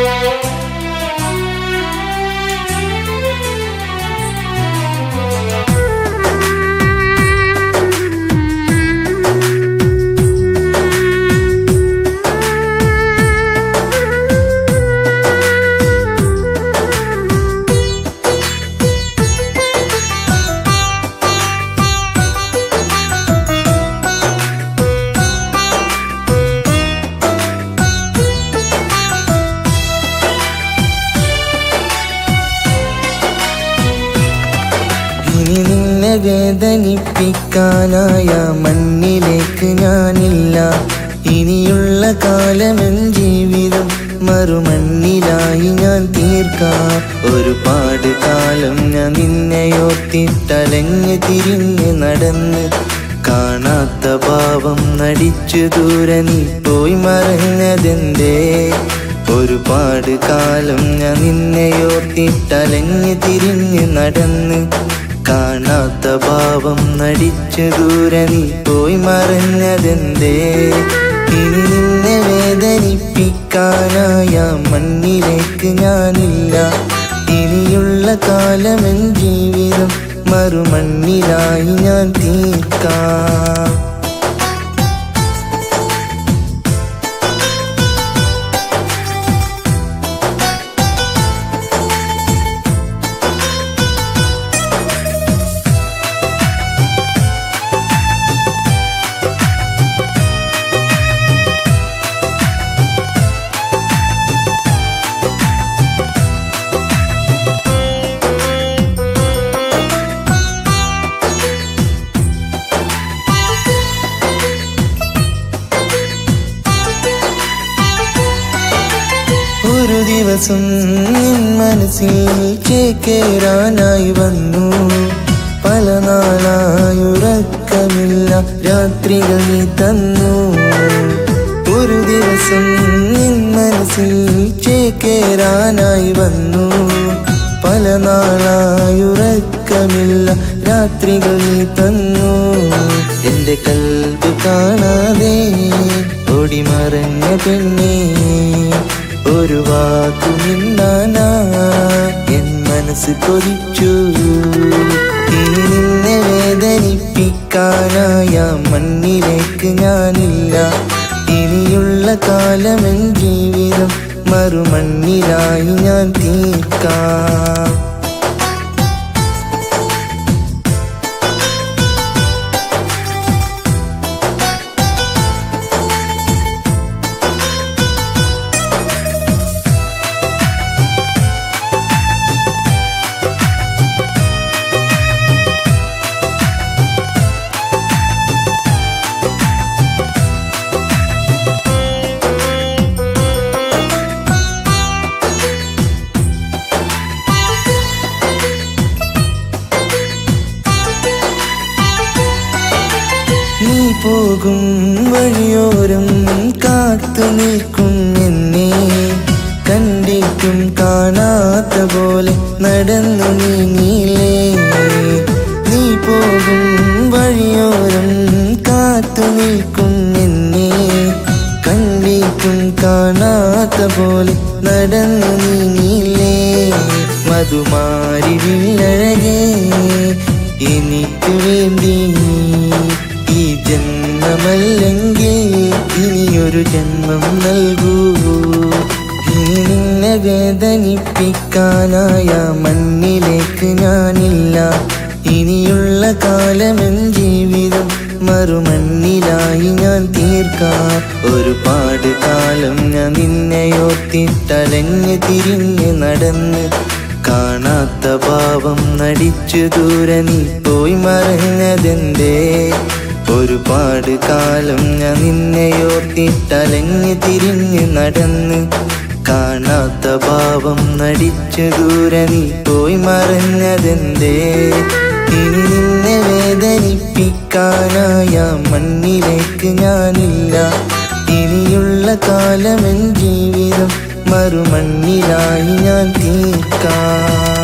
ഇനി നിന്നെ വേദനിപ്പിക്കാനായ മണ്ണിലേക്ക് ഞാനില്ല ഇനിയുള്ള കാലമെൻ ജീവിതം മറുമണ്ണിലായി ഞാൻ തീർക്കാം ഒരുപാട് കാലം ഞാൻ നിന്നെയോർത്തിട്ടലഞ്ഞ് തിരിഞ്ഞ് നടന്ന് കാണാത്ത ഭാവം നടിച്ചു ദൂരെ നീ പോയി മറഞ്ഞതെന്തേ ഒരുപാട് കാലം ഞാൻ നിന്നെയോർത്തിട്ടലഞ്ഞ് തിരിഞ്ഞ് നടന്ന് കാണാത്ത ഭാവം നടിച്ചു ദൂരെ നീ പോയി മറഞ്ഞതെന്തേ ഇനി നിന്നെ വേദനിപ്പിക്കാനായ മണ്ണിലേക്ക് ഞാനില്ല ഇനിയുള്ള കാലമെൻ ജീവിതം മറുമണ്ണിലായി ഞാൻ തീർക്കാം ഒരു ദിവസം നിൻ മനസ്സിൽ ചേക്കേറാനായി വന്നു പല നാളായി ഉറക്കമില്ല രാത്രികൾ നീ തന്നു ഒരു ദിവസം നിൻ മനസ്സിൽ ചേക്കേറാനായി വന്നു പല നാളായി ഉറക്കമില്ല രാത്രികൾ നീ തന്നു എന്റെ കൽബ് കാണാതെ ഓടിമറഞ്ഞ പെണ്ണേ ഒരു വാക്കു മിണ്ടാനാ എൻ മനസ്സ് കൊതിച്ചു ഇനി നിന്നെ വേദനിപ്പിക്കാനായ മണ്ണിലേക്ക് ഞാനില്ല ഇനിയുള്ള കാലമെൻ ജീവിതം മറുമണ്ണിലായി ഞാൻ തീർക്കാം നീ പോകും വഴിയോരം കാത്തു നിൽക്കും എന്നെ കണ്ടിട്ടും കാണാത്ത പോലെ നടന്നു നീങ്ങിയില്ലേ നീ പോകും വഴിയോരം കാത്തു നിൽക്കും എന്നെ കണ്ടിട്ടും കാണാത്ത പോലെ നടന്നു നീങ്ങിയില്ലേ മധുമാരി വില്ലഴകേ എനിക്ക് വേണ്ടി ഈ ജന്മമല്ലെങ്കിൽ ഇനിയൊരു ജന്മം നൽകൂ ഇനി നിന്നെ വേദനിപ്പിക്കാനായ മണ്ണിലേക്ക് ഞാനില്ല ഇനിയുള്ള കാലമെൻ ജീവിതം മറുമണ്ണിലായി ഞാൻ തീർക്കാം ഒരുപാട് കാലം ഞാൻ നിന്നെയോർത്തിട്ടലഞ്ഞ് തിരിഞ്ഞ് നടന്ന് കാണാത്ത ഭാവം നടിച്ചു ദൂരെ നീ പോയി മറഞ്ഞതെന്തേ ഒരുപാട് കാലം ഞാൻ നിന്നെയോർത്തിട്ടലഞ്ഞ് തിരിഞ്ഞ് നടന്ന് കാണാത്ത ഭാവം നടിച്ചു ദൂരെ നീ പോയി മറഞ്ഞതെന്തേ ഇനി നിന്നെ വേദനിപ്പിക്കാനായ മണ്ണിലേക്ക് ഞാനില്ല ഇനിയുള്ള കാലമെൻ ജീവിതം മറുമണ്ണിലായി ഞാൻ തീർക്കാം